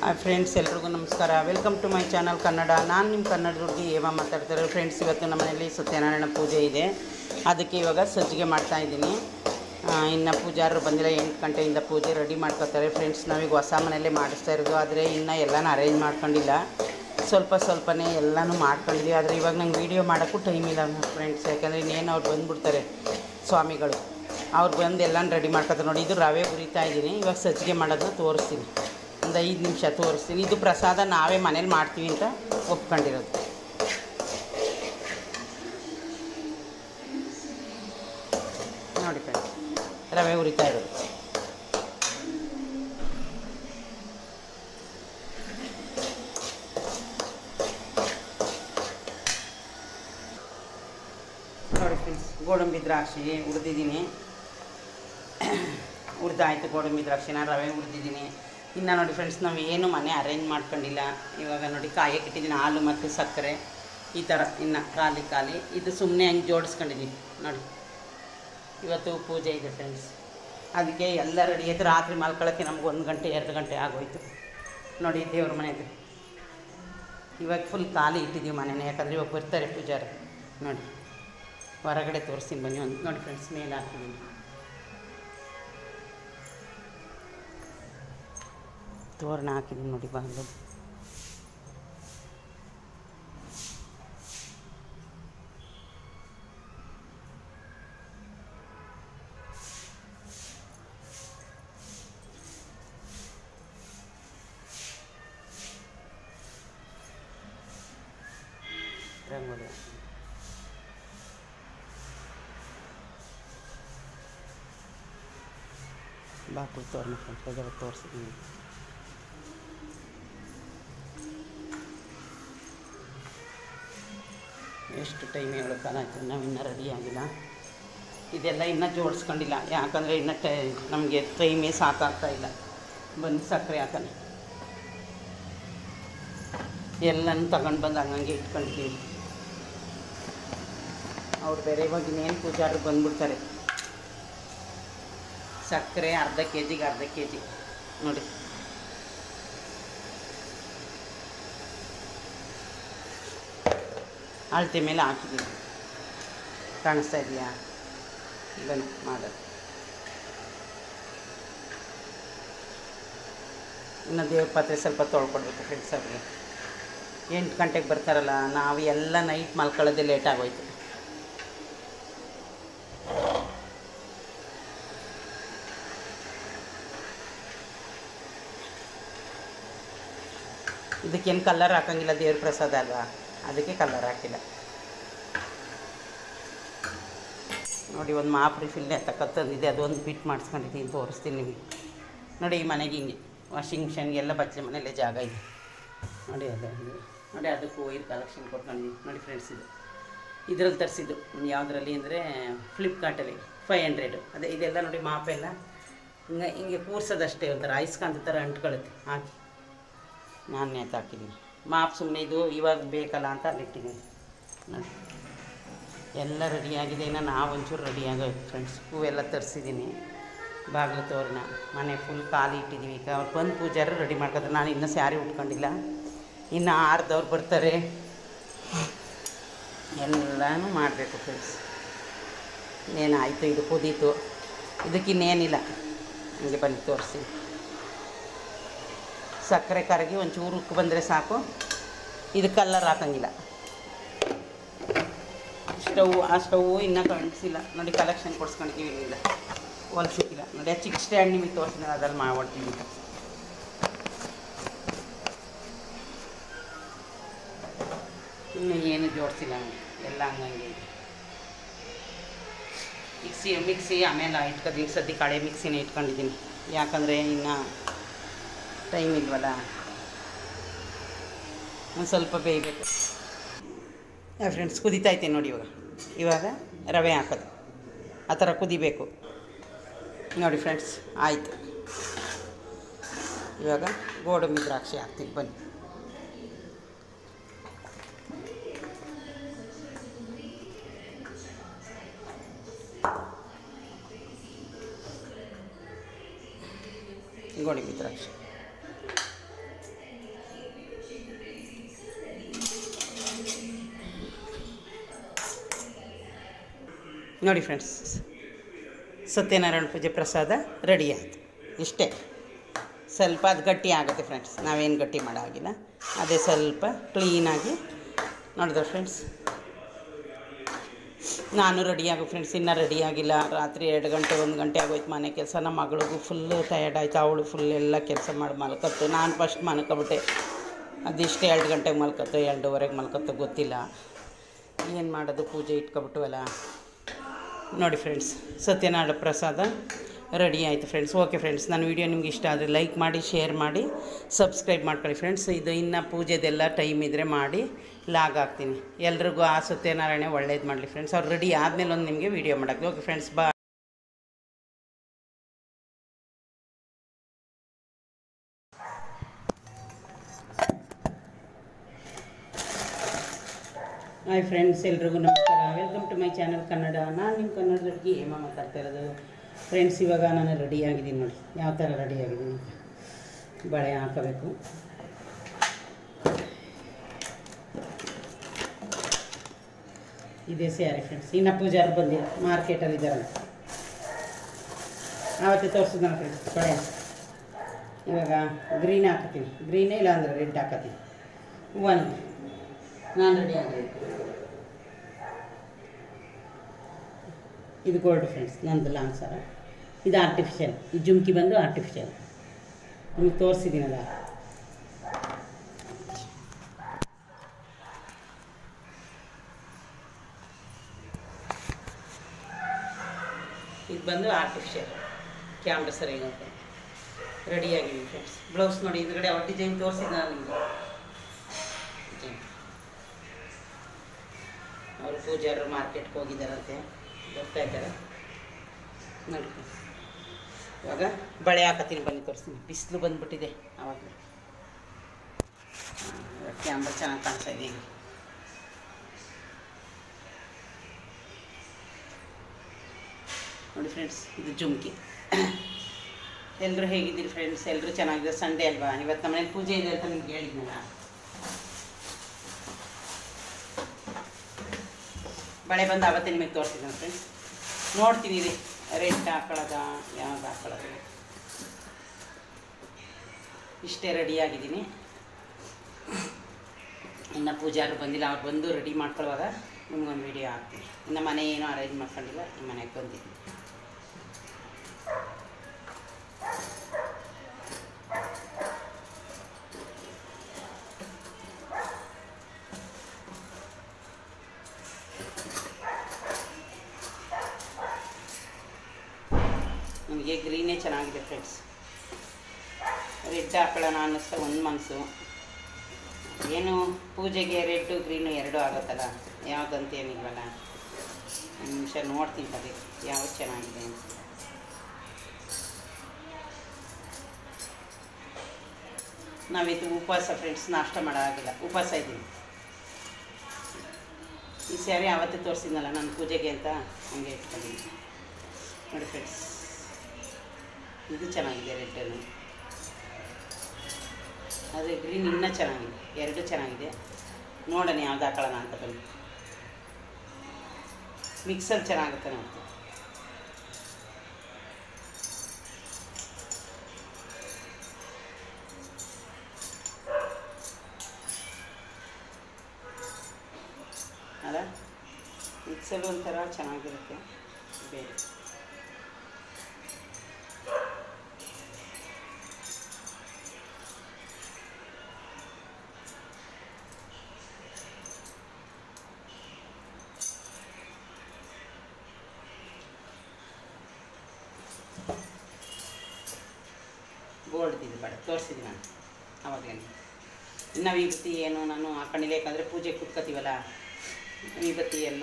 Hi friends ಎಲ್ರಿಗೂ ನಮಸ್ಕಾರ welcome to my channel Kannada ನಾನು ನಿಮ್ಮ ಕನ್ನಡ ಹುಡುಗಿ ಏವ ಮಾತಾಡ್ತಾರೆ ಫ್ರೆಂಡ್ಸ್ ಇವತ್ತು ನಮ್ಮ ಮನೆಯಲ್ಲಿ ಸತ್ಯನಾರಾಯಣ ಪೂಜೆ ಇದೆ ಅದಕ್ಕೆ ಇವಾಗ ಸಜ್ಜಿಗೆ ಮಾಡ್ತಾ ಇದ್ದೀನಿ ಇನ್ನು ಪೂಜಾರರು ಬಂದಿಲ್ಲ ಎಂಟು ಗಂಟೆಯಿಂದ ಪೂಜೆ ರೆಡಿ ಮಾಡ್ಕೋತಾರೆ ಫ್ರೆಂಡ್ಸ್ ನಾವೀಗ ಹೊಸ ಮನೆಯಲ್ಲೇ ಮಾಡಿಸ್ತಾ ಇರೋದು ಆದರೆ ಇನ್ನು ಎಲ್ಲನೂ ಅರೇಂಜ್ ಮಾಡ್ಕೊಂಡಿಲ್ಲ ಸ್ವಲ್ಪ ಸ್ವಲ್ಪನೇ ಎಲ್ಲನೂ ಮಾಡ್ಕೊಂಡಿದ್ದೀವಿ ಆದರೆ ಇವಾಗ ನಂಗೆ ವೀಡಿಯೋ ಮಾಡೋಕ್ಕೂ ಟೈಮ್ ಇಲ್ಲ ಫ್ರೆಂಡ್ಸ್ ಯಾಕಂದರೆ ಇನ್ನೇನು ಅವ್ರು ಬಂದುಬಿಡ್ತಾರೆ ಸ್ವಾಮಿಗಳು ಅವ್ರು ಬಂದು ಎಲ್ಲನೂ ರೆಡಿ ಮಾಡ್ಕೊತಾರೆ ನೋಡಿ ಇದು ರವೆ ಹುರಿತಾ ಇದ್ದೀನಿ ಇವಾಗ ಸಜ್ಜಿಗೆ ಮಾಡೋದನ್ನ ತೋರಿಸ್ತೀನಿ ಒಂದು ಐದು ನಿಮಿಷ ತೋರಿಸ್ತೀನಿ ಇದು ಪ್ರಸಾದ ನಾವೇ ಮನೇಲಿ ಮಾಡ್ತೀವಿ ಅಂತ ಒಪ್ಕೊಂಡಿರೋದು ನೋಡಿ ಫ್ರೆಂಡ್ಸ್ ರವೆ ಹುರಿತಾ ಇರೋದು ನೋಡಿ ಫ್ರೆಂಡ್ಸ್ ಗೋಡಂಬಿ ದ್ರಾಕ್ಷಿ ಹುರಿದಿದ್ದೀನಿ ಹುರಿದಾಯ್ತು ಗೋಡಂಬಿ ದ್ರಾಕ್ಷಿನ ರವೆ ಹುರಿದಿದ್ದೀನಿ ಇನ್ನು ನೋಡಿ ಫ್ರೆಂಡ್ಸ್ ನಾವು ಏನು ಮನೆ ಅರೇಂಜ್ ಮಾಡ್ಕೊಂಡಿಲ್ಲ ಇವಾಗ ನೋಡಿ ಕಾಯಕ್ಕೆ ಇಟ್ಟಿದ್ದೀನಿ ಹಾಲು ಮತ್ತು ಸಕ್ಕರೆ ಈ ಥರ ಇನ್ನು ಖಾಲಿ ಖಾಲಿ ಇದು ಸುಮ್ಮನೆ ಹಂಗೆ ಜೋಡಿಸ್ಕೊಂಡಿದ್ದೀನಿ ನೋಡಿ ಇವತ್ತು ಪೂಜೆ ಇದೆ ಫ್ರೆಂಡ್ಸ್ ಅದಕ್ಕೆ ಎಲ್ಲ ರೆಡಿ ಆಯ್ತು ರಾತ್ರಿ ಮಲ್ಕೊಳ್ಳೋಕ್ಕೆ ನಮ್ಗೆ ಒಂದು ಗಂಟೆ ಎರಡು ಗಂಟೆ ಆಗೋಯ್ತು ನೋಡಿ ದೇವ್ರ ಮನೆದು ಇವಾಗ ಫುಲ್ ಖಾಲಿ ಇಟ್ಟಿದ್ದೀವಿ ಮನೇನ ಯಾಕಂದರೆ ಇವಾಗ ಬರ್ತಾರೆ ಪೂಜಾರಿ ನೋಡಿ ಹೊರಗಡೆ ತೋರಿಸ್ತೀನಿ ಬನ್ನಿ ಒಂದು ನೋಡಿ ಫ್ರೆಂಡ್ಸ್ ಮೇಲೆ ಹಾಕಿದ್ದೀನಿ ತೋರಣ ಹಾಕಿದ್ದೀನಿ ನೋಡಿ ಬಾಗಿಲು ರಂಗೋಲಿ ಬಾಕು ತೋರಣ ಅದರ ತೋರಿಸಿದ್ದೀನಿ ಎಷ್ಟು ಟೈಮ್ ಹೇಳೋ ಕಾಲ ಆಯ್ತು ನಾವು ಇನ್ನೂ ರೆಡಿ ಆಗಿಲ್ಲ ಇದೆಲ್ಲ ಇನ್ನೂ ಜೋಡಿಸ್ಕೊಂಡಿಲ್ಲ ಯಾಕಂದರೆ ಇನ್ನೂ ಟೈ ನಮಗೆ ಟೈಮೇ ಸಾಕಾಗ್ತಾ ಇಲ್ಲ ಬಂದು ಸಕ್ಕರೆ ಹಾಕೋಣ ಎಲ್ಲನೂ ತಗೊಂಡು ಬಂದು ಹಂಗಂಗೆ ಇಟ್ಕೊಂಡಿದ್ದೀವಿ ಅವ್ರು ಬೇರೆ ಇವಾಗ ಇನ್ನೇನು ಪೂಜಾರು ಬಂದ್ಬಿಡ್ತಾರೆ ಸಕ್ಕರೆ ಅರ್ಧ ಕೆ ಜಿಗೆ ಅರ್ಧ ಕೆ ಜಿ ನೋಡಿ ಅಳತೆ ಮೇಲೆ ಹಾಕಿದ್ದೀವಿ ಕಾಣಿಸ್ತಾ ಇದೆಯಾ ಬನ್ನಿ ಮಾಡೋದು ಇನ್ನು ದೇವ್ರ ಪಾತ್ರೆ ಸ್ವಲ್ಪ ತೊಳ್ಕೊಡ್ಬೇಕು ಫ್ರೆಂಡ್ಸ್ ಅವ್ರಿಗೆ ಎಂಟು ಗಂಟೆಗೆ ಬರ್ತಾರಲ್ಲ ನಾವು ಎಲ್ಲ ನೈಟ್ ಮಲ್ಕೊಳ್ಳೋದೇ ಲೇಟ್ ಆಗೋಯ್ತು ಇದಕ್ಕೇನು ಕಲರ್ ಹಾಕಂಗಿಲ್ಲ ದೇವ್ರ ಪ್ರಸಾದ ಅಲ್ವಾ ಅದಕ್ಕೆ ಕಲರ್ ಹಾಕಿಲ್ಲ ನೋಡಿ ಒಂದು ಮಾಪ್ರಿ ಫಿಲ್ಲೆ ತಕ್ಕಂತಂದಿದೆ ಅದೊಂದು ಫಿಟ್ ಮಾಡಿಸ್ಕೊಂಡಿದ್ದೀನಿ ತೋರಿಸ್ತೀನಿ ನಿಮಗೆ ನೋಡಿ ಈ ಮನೆಗೆ ಹಿಂಗೆ ವಾಷಿಂಗ್ ಮಿಷನ್ಗೆಲ್ಲ ಬಚ್ಚೆ ಮನೆಯಲ್ಲೇ ಜಾಗ ಇದೆ ನೋಡಿ ಅದು ಇದು. ನೋಡಿ ಅದಕ್ಕೂ ಇದು ಕಲೆಕ್ಷನ್ ಕೊಟ್ಕೊಂಡಿದ್ದೀನಿ ನೋಡಿ ಫ್ರೆಂಡ್ಸ್ ಇದು ಇದರಲ್ಲಿ ತರಿಸಿದ್ದು ಯಾವುದರಲ್ಲಿ ಅಂದರೆ ಫ್ಲಿಪ್ಕಾರ್ಟಲ್ಲಿ ಫೈವ್ ಹಂಡ್ರೆಡು ಅದೇ ಇದೆಲ್ಲ ನೋಡಿ ಮಾಪೆಲ್ಲ ಹಿಂಗೆ ಹಿಂಗೆ ಕೂರ್ಸೋದಷ್ಟೇ ಒಂಥರ ಐಸ್ಕಾಂತ ಥರ ಅಂಟ್ಕೊಳ್ಳುತ್ತೆ ಹಾಕಿ ನಾನು ನೇತು ಹಾಕಿದ್ದೀನಿ ಮಾಪ್ ಸುಮ್ಮನೆ ಇದು ಇವಾಗ ಬೇಕಲ್ಲ ಅಂತ ಅಲ್ಲಿಟ್ಟಿದ್ದೀನಿ ನೋಡಿ ಎಲ್ಲ ರೆಡಿಯಾಗಿದೆ ಇನ್ನು ನಾವು ಒಂಚೂರು ರೆಡಿ ಆಗೋಯ್ತು ಫ್ರೆಂಡ್ಸ್ ಹೂವೆಲ್ಲ ತರಿಸಿದ್ದೀನಿ ಬಾಗಿಲು ತೋರಣ ಮನೆ ಫುಲ್ ಖಾಲಿ ಇಟ್ಟಿದ್ದೀವಿ ಈಗ ಅವ್ರು ಬಂದು ಪೂಜಾರು ರೆಡಿ ಮಾಡ್ಕೊತಾರೆ ನಾನು ಇನ್ನೂ ಸ್ಯಾರಿ ಉಟ್ಕೊಂಡಿಲ್ಲ ಇನ್ನು ಆರ್ದವ್ರು ಬರ್ತಾರೆ ಎಲ್ಲನೂ ಮಾಡಬೇಕು ಫ್ರೆಂಡ್ಸ್ ಇನ್ನೇನಾಯಿತು ಇದು ಕುದೀತು ಇದಕ್ಕಿನ್ನೇನಿಲ್ಲ ಹಂಗೆ ಬಂದು ತೋರಿಸಿ ಸಕ್ಕರೆ ಕರಗಿ ಒಂಚೂರು ಉಕ್ಕು ಬಂದರೆ ಸಾಕು ಇದು ಕಲ್ಲರ್ ಹಾಕಂಗಿಲ್ಲ ಸ್ಟವ್ ಆ ಸ್ಟವ್ ಇನ್ನೂ ಕಾಣಿಸಿಲ್ಲ ನೋಡಿ ಕಲೆಕ್ಷನ್ ಕೊಡ್ಸ್ಕೊಂಡಿದ್ದೀವಿ ಇಲ್ಲ ಹೊಲ್ಸಿಕ್ಕಿಲ್ಲ ನೋಡಿ ಆ ಚಿಕ್ಕ ಸ್ಟ್ಯಾಂಡ್ ನಿಮಗೆ ತೋರಿಸಿದ್ರೆ ಅದ್ರಲ್ಲಿ ಮಾಡ್ಬಿಡ್ತೀವಿ ಇನ್ನು ಏನು ಜೋಡಿಸಿಲ್ಲ ಎಲ್ಲ ಹಂಗಂಗೆ ಇದೆ. ಮಿಕ್ಸಿ ಮಿಕ್ಸಿ ಆಮೇಲೆ ಇಟ್ಕೊತೀನಿ ಸದ್ಯ ಕಳೆ ಮಿಕ್ಸಿನ ಇಟ್ಕೊಂಡಿದ್ದೀನಿ ಯಾಕಂದರೆ ಇನ್ನು ಟೈಮ್ ಇಲ್ವಲ್ಲ ಒಂದು ಸ್ವಲ್ಪ ಬೇಯಬೇಕು ಫ್ರೆಂಡ್ಸ್ ಕುದೀತೈತೆ ನೋಡಿ ಇವಾಗ ಇವಾಗ ರವೆ ಹಾಕೋದು ಆ ಥರ ಕುದಿಬೇಕು ನೋಡಿ ಫ್ರೆಂಡ್ಸ್ ಆಯಿತು ಇವಾಗ ಗೋಡಂಬಿ ದ್ರಾಕ್ಷಿ ಹಾಕ್ತೀನಿ ಬನ್ನಿ ಗೋಡಂಬಿ ದ್ರಾಕ್ಷಿ ನೋಡಿ ಫ್ರೆಂಡ್ಸ್ ಸತ್ಯನಾರಾಯಣ ಪೂಜೆ ಪ್ರಸಾದ ರೆಡಿ ಆಯಿತು ಇಷ್ಟೇ ಸ್ವಲ್ಪ ಅದು ಗಟ್ಟಿ ಆಗುತ್ತೆ ಫ್ರೆಂಡ್ಸ್ ನಾವೇನು ಗಟ್ಟಿ ಮಾಡೋ ಹಾಗಿಲ್ಲ ಅದೇ ಸ್ವಲ್ಪ ಕ್ಲೀನಾಗಿ ನೋಡಿದ್ರೆ ಫ್ರೆಂಡ್ಸ್ ನಾನು ರೆಡಿಯಾಗು ಫ್ರೆಂಡ್ಸ್ ಇನ್ನೂ ರೆಡಿ ಆಗಿಲ್ಲ ರಾತ್ರಿ ಎರಡು ಗಂಟೆ ಒಂದು ಗಂಟೆ ಆಗೋಯ್ತು ಮನೆ ಕೆಲಸ ನಮ್ಮ ಮಗಳಿಗೂ ಫುಲ್ಲು ಟಯರ್ಡ್ ಆಯ್ತು ಅವಳು ಫುಲ್ ಎಲ್ಲ ಕೆಲಸ ಮಾಡಿ ಮಲ್ಕತ್ತು ನಾನು ಫಸ್ಟ್ ಮಲ್ಕೊಬಿಟ್ಟೆ ಅದಿಷ್ಟು ಎರಡು ಗಂಟೆಗೆ ಮಲ್ಕತ್ತು ಎರಡೂವರೆಗೆ ಮಲ್ಕತ್ತು ಗೊತ್ತಿಲ್ಲ ಏನು ಮಾಡೋದು ಪೂಜೆ ಇಟ್ಕೊಬಿಟ್ಟವಲ್ಲ ನೋಡಿ ಫ್ರೆಂಡ್ಸ್ ಸತ್ಯನಾರಾಯಣ ಪ್ರಸಾದ ರೆಡಿ ಆಯಿತು ಫ್ರೆಂಡ್ಸ್ ಓಕೆ ಫ್ರೆಂಡ್ಸ್ ನನ್ನ ವೀಡಿಯೋ ನಿಮ್ಗೆ ಇಷ್ಟ ಆದರೆ ಲೈಕ್ ಮಾಡಿ ಶೇರ್ ಮಾಡಿ ಸಬ್ಸ್ಕ್ರೈಬ್ ಮಾಡ್ಕೊಳ್ಳಿ ಫ್ರೆಂಡ್ಸ್ ಇದು ಇನ್ನು ಪೂಜೆದೆಲ್ಲ ಟೈಮ್ ಇದ್ದರೆ ಮಾಡಿ ಲಾಗ್ ಹಾಕ್ತೀನಿ ಎಲ್ರಿಗೂ ಆ ಸತ್ಯನಾರಾಯಣ ಒಳ್ಳೇದು ಮಾಡಲಿ ಫ್ರೆಂಡ್ಸ್ ಅವ್ರು ರೆಡಿ ಆದಮೇಲೆ ಒಂದು ನಿಮಗೆ ವೀಡಿಯೋ ಮಾಡೋಕ್ಕೆ ಓಕೆ ಫ್ರೆಂಡ್ಸ್ ಬಾ ಹಾಯ್ ಫ್ರೆಂಡ್ಸ್ ಎಲ್ರಿಗೂ ನಮಸ್ಕಾರ welcome to my channel Kannada ನಾನು ನಿಮ್ಮ ಕನ್ನಡ ಅಡುಗೆ ಹೇಮ ಮಾತಾಡ್ತಾ ಇರೋದು ಫ್ರೆಂಡ್ಸ್ ಇವಾಗ ನಾನು ರೆಡಿ ಆಗಿದ್ದೀನಿ ನೋಡಿ ಯಾವ ಥರ ರೆಡಿ ಆಗಿದ್ದೀನಿ ಬಳೆ ಹಾಕಬೇಕು ಇದೇ ಸ್ಯಾರಿ ಫ್ರೆಂಡ್ಸ್ ಇನ್ನು ಪೂಜಾರು ಬಂದಿಲ್ಲ ಮಾರ್ಕೆಟಲ್ಲಿ ಇದ್ದಾರಲ್ಲ ಆವತ್ತೇ ತೋರಿಸಿದ್ನಲ್ಲ ಫ್ರೆಂಡ್ಸ್ ಬಳೆ ಇವಾಗ ಗ್ರೀನ್ ಹಾಕತ್ತೀನಿ ಗ್ರೀನೇ ಇಲ್ಲ ಅಂದರೆ ರೆಡ್ ಹಾಕತ್ತೀನಿ ಒನ್ ನಾನು ರೆಡಿ ಆಗಿದೆ ಇದು ಗೋಲ್ಡ್ ಫ್ರೆಂಡ್ಸ್ ನಂದು ಲಾಂಗ್ ಸರ ಇದು ಆರ್ಟಿಫಿಷಿಯಲ್ ಈ ಜುಮ್ಕಿ ಬಂದು ಆರ್ಟಿಫಿಷಿಯಲ್ ನಿಮಗೆ ತೋರಿಸಿದ್ದೀನಲ್ಲ ಇದು ಬಂದು ಆರ್ಟಿಫಿಷಿಯಲ್ ಕ್ಯಾಮ್ರಾ ಸರಿ ಹೋಗುತ್ತೆ ರೆಡಿಯಾಗಿದ್ದೀವಿ ಫ್ರೆಂಡ್ಸ್ ಬ್ಲೌಸ್ ನೋಡಿ ಹಿಂದ್ಗಡೆ ಅವ್ರ ಡಿಸೈನ್ ತೋರಿಸಿದ ನಿಮಗೆ ಅವರು ಪೂಜಾರು ಮಾರ್ಕೆಟ್ಗೆ ಹೋಗಿದ್ದಾರಂತೆ ಬರ್ತಾ ಇದ್ದಾರೆ ನೋಡಿ ಇವಾಗ ಬಳೆ ಹಾಕತ್ತೀನಿ ಬನ್ನಿ ತೋರಿಸ್ತೀನಿ ಬಿಸಿಲು ಬಂದ್ಬಿಟ್ಟಿದೆ ಆವಾಗ ಕ್ಯಾಮ್ರಾ ಚೆನ್ನಾಗಿ ಕಾಣಿಸ್ತಾ ಇದೆ ಈಗ ನೋಡಿ ಫ್ರೆಂಡ್ಸ್ ಇದು ಜುಮ್ಕಿ ಎಲ್ಲರೂ ಹೇಗಿದ್ದೀರಿ ಫ್ರೆಂಡ್ಸ್ ಎಲ್ಲರೂ ಚೆನ್ನಾಗಿದೆ ಸಂಡೇ ಅಲ್ವಾ ಇವತ್ತು ನಮ್ಮ ಮನೇಲಿ ಪೂಜೆ ಇದೆ ಅಂತ ನಿಮ್ಗೆ ಹೇಳಿದ್ನಲ್ಲ ಬಳೆ ಬಂದು ಆವತ್ತೇ ನಿಮಗೆ ತೋರಿಸಿದ್ದೀನಿ ಫ್ರೆಂಡ್ಸ್ ನೋಡ್ತೀನಿ ರೀ ರೆಡ್ ಹಾಕೊಳ್ಳೋದ ಯಾವ್ದು ಹಾಕೊಳ್ಳೋದು ಇಷ್ಟೇ ರೆಡಿಯಾಗಿದ್ದೀನಿ ಇನ್ನು ಪೂಜಾರು ಬಂದಿಲ್ಲ ಅವ್ರು ಬಂದು ರೆಡಿ ಮಾಡ್ಕೊಳ್ಳುವಾಗ ನಿಮ್ಗೊಂದು ವಿಡಿಯೋ ಹಾಕ್ತೀನಿ ಇನ್ನು ಮನೆ ಏನೂ ಅರೇಂಜ್ ಮಾಡ್ಕೊಂಡಿಲ್ಲ ಈ ಮನೆಗೆ ಬಂದಿದ್ದೀನಿ ನನಗೆ ಗ್ರೀನೇ ಚೆನ್ನಾಗಿದೆ ಫ್ರೆಂಡ್ಸ್ ರೆಡ್ ಹಾಕೊಳ್ಳೋಣ ಅನ್ನಿಸ್ತಾ ಒಂದು ಮನಸ್ಸು ಏನು ಪೂಜೆಗೆ ರೆಡ್ಡು ಗ್ರೀನು ಎರಡೂ ಆಗುತ್ತಲ್ಲ ಯಾವುದಂತ ಏನಿಲ್ವಲ್ಲ ಒಂದು ನಿಮಿಷ ನೋಡ್ತೀನಿ ಅದೇ ಯಾವ್ದು ಚೆನ್ನಾಗಿದೆ ಅಂತ ನಾವಿದು ಉಪವಾಸ ಫ್ರೆಂಡ್ಸ್ ನಾಷ್ಟ ಮಾಡೋ ಆಗಿಲ್ಲ ಉಪವಾಸ ಇದ್ದೀನಿ ಈ ಸ್ಯಾರಿ ಆವತ್ತೇ ತೋರಿಸಿದ್ನಲ್ಲ ನಾನು ಪೂಜೆಗೆ ಅಂತ ಹಂಗೆ ಇಟ್ಕೊಂಡಿದ್ದೀನಿ ನೋಡಿ ಫ್ರೆಂಡ್ಸ್ ಇದು ಚೆನ್ನಾಗಿದೆ ರೆಡ್ಡನ್ನು ಆದರೆ ಗ್ರೀನ್ ಇನ್ನೂ ಚೆನ್ನಾಗಿದೆ ಎರಡು ಚೆನ್ನಾಗಿದೆ ನೋಡೋಣ ಯಾವ್ದು ಹಾಕೊಳ್ಳೋಣ ಅಂತ ಬನ್ನಿ ಮಿಕ್ಸಲ್ಲಿ ಚೆನ್ನಾಗುತ್ತೆ ನೋಡ್ತೀನಿ ಅಲ್ಲ ಮಿಕ್ಸಲ್ಲಿ ಒಂಥರ ಚೆನ್ನಾಗಿರುತ್ತೆ ಬೇರೆ ಗೋಲ್ಡ್ದಿದ್ದು ಬೇಡ ತೋರಿಸಿದ್ದೀನಿ ನಾನು ಅವಾಗೇನು ಇನ್ನು ವಿಭೂತಿ ಏನು ನಾನು ಹಾಕೊಂಡಿಲ್ಲ ಯಾಕಂದರೆ ಪೂಜೆ ಕೂತ್ಕೋತೀವಲ್ಲ ವಿಭೂತಿ ಎಲ್ಲ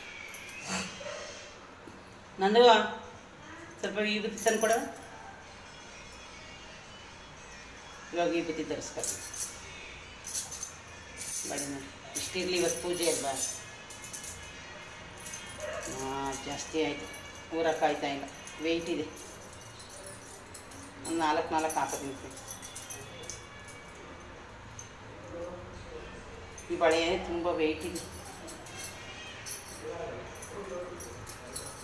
ನಂದು ಸ್ವಲ್ಪ ವಿಭೂತಿ ತಂದು ಕೊಡ ಇವಾಗ ವಿಭೂತಿ ತರಿಸ್ಕೊತೀನಿ ಬೇಡ ನೋಡಿ ಇಷ್ಟಿರಲಿ ಇವತ್ತು ಪೂಜೆ ಅಲ್ವಾ ಹಾಂ ಜಾಸ್ತಿ ಆಯಿತು ಊರಕ್ಕಾಯ್ತಾ ಇಲ್ಲ ವೆಯ್ಟ್ ಇದೆ ಒಂದು ನಾಲ್ಕು ನಾಲ್ಕು ಹಾಕೋತೀನಿ ಫ್ರೆಂಡ್ಸ್ ಈ ಬಳೆ ತುಂಬ ವೆಯ್ಟ್ ಇದೆ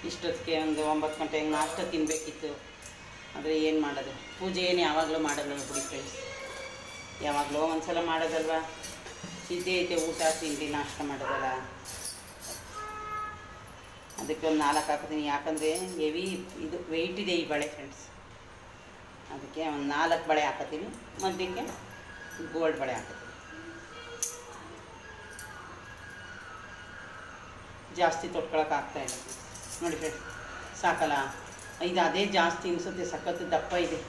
ಇಷ್ಟೊತ್ತಿಗೆ ಒಂದು ಒಂಬತ್ತು ಗಂಟೆಗೆ ನಾಷ್ಟ ತಿನ್ನಬೇಕಿತ್ತು ಆದರೆ ಏನು ಮಾಡೋದು ಪೂಜೆ ಏನು ಯಾವಾಗಲೂ ಮಾಡಲ್ಲ ಬಿಡಿ ಫ್ರೆಂಡ್ಸ್ ಯಾವಾಗಲೂ ಒಂದ್ಸಲ ಮಾಡೋದಲ್ವಾ ಇದ್ದೇ ಐತೆ ಊಟ ತಿಂಡಿ ನಾಷ್ಟ ಮಾಡೋದಲ್ಲ ಅದಕ್ಕೆ ಒಂದು ನಾಲ್ಕು ಹಾಕಿದ್ದೀನಿ ಯಾಕಂದರೆ ಹೆವಿ ಇದು ವೆಯ್ಟ್ ಇದೆ ಈ ಬಳೆ ಫ್ರೆಂಡ್ಸ್ ಅದಕ್ಕೆ ಒಂದು ನಾಲ್ಕು ಬಳೆ ಹಾಕತ್ತೀನಿ ಮಧ್ಯಕ್ಕೆ ಗೋಲ್ಡ್ ಬಳೆ ಹಾಕತ್ತೀನಿ ಜಾಸ್ತಿ ತೊಟ್ಕೊಳಕ್ಕೆ ಆಗ್ತಾ ಇಲ್ಲ ನೋಡಿ ಫ್ರೆಂಡ್ಸ್ ಸಾಕಲ್ಲ ಇದು ಅದೇ ಜಾಸ್ತಿ ಅನಿಸುತ್ತೆ ಸಖತ್ತು ದಪ್ಪ ಇದೆ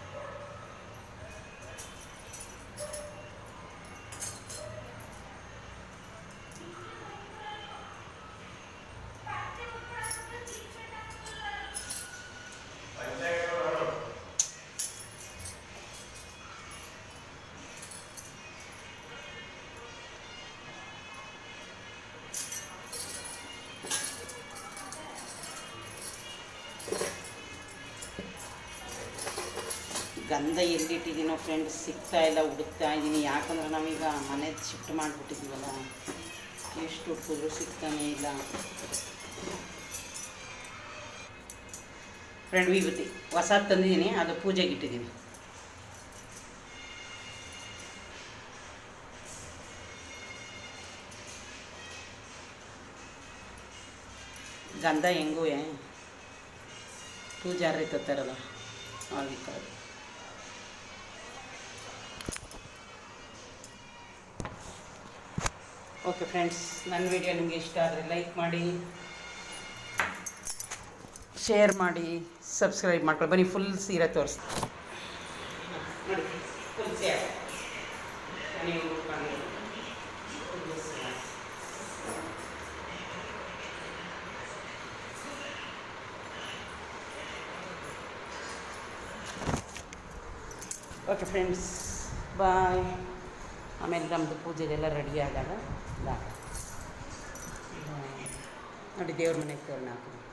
ಗಂಧ ಎಲ್ಲಿಟ್ಟಿದ್ದೀನೋ ಫ್ರೆಂಡ್ಸ್ ಸಿಗ್ತಾ ಇಲ್ಲ ಹುಡುಕ್ತಾ ಇದ್ದೀನಿ ಯಾಕಂದ್ರೆ ನಾವೀಗ ಮನೆ ಶಿಫ್ಟ್ ಮಾಡಿಬಿಟ್ಟಿದ್ದೀವಲ್ಲ ಎಷ್ಟು ಹುಡುಕಿದ್ರು ಸಿಗ್ತಾನೇ ಇಲ್ಲ ಫ್ರೆಂಡ್ ವಿಭೂತಿ ಹೊಸದು ತಂದಿದ್ದೀನಿ ಅದು ಪೂಜೆಗೆ ಇಟ್ಟಿದ್ದೀನಿ ಗಂಧ ಹೆಂಗೂ ಪೂಜಾರಿ ತತ್ತಾರಲ್ಲ ಆಗಿತ್ತು ಓಕೆ ಫ್ರೆಂಡ್ಸ್ ನನ್ನ ವಿಡಿಯೋ ನಿಮಗೆ ಇಷ್ಟ ಆದರೆ ಲೈಕ್ ಮಾಡಿ ಶೇರ್ ಮಾಡಿ ಸಬ್ಸ್ಕ್ರೈಬ್ ಮಾಡ್ಕೊಳ್ಳಿ ಬನ್ನಿ ಫುಲ್ ಸೀರೆ ತೋರಿಸ್ತೀನಿ ನೋಡಿ ಫುಲ್ ಸೀರೆ ನೀವು ಉಟ್ಕೊಂಡು full ಸೀರೆ. ಓಕೆ ಫ್ರೆಂಡ್ಸ್ ಬಾಯ್ ಆಮೇಲೆ ನಮ್ಮದು ಪೂಜೆದೆಲ್ಲ ರೆಡಿ ಆದಾಗ ಬಾ ನೋಡಿ ದೇವ್ರ ಮನೆಗೆ ತೋರಣ ಹಾಕೋಣ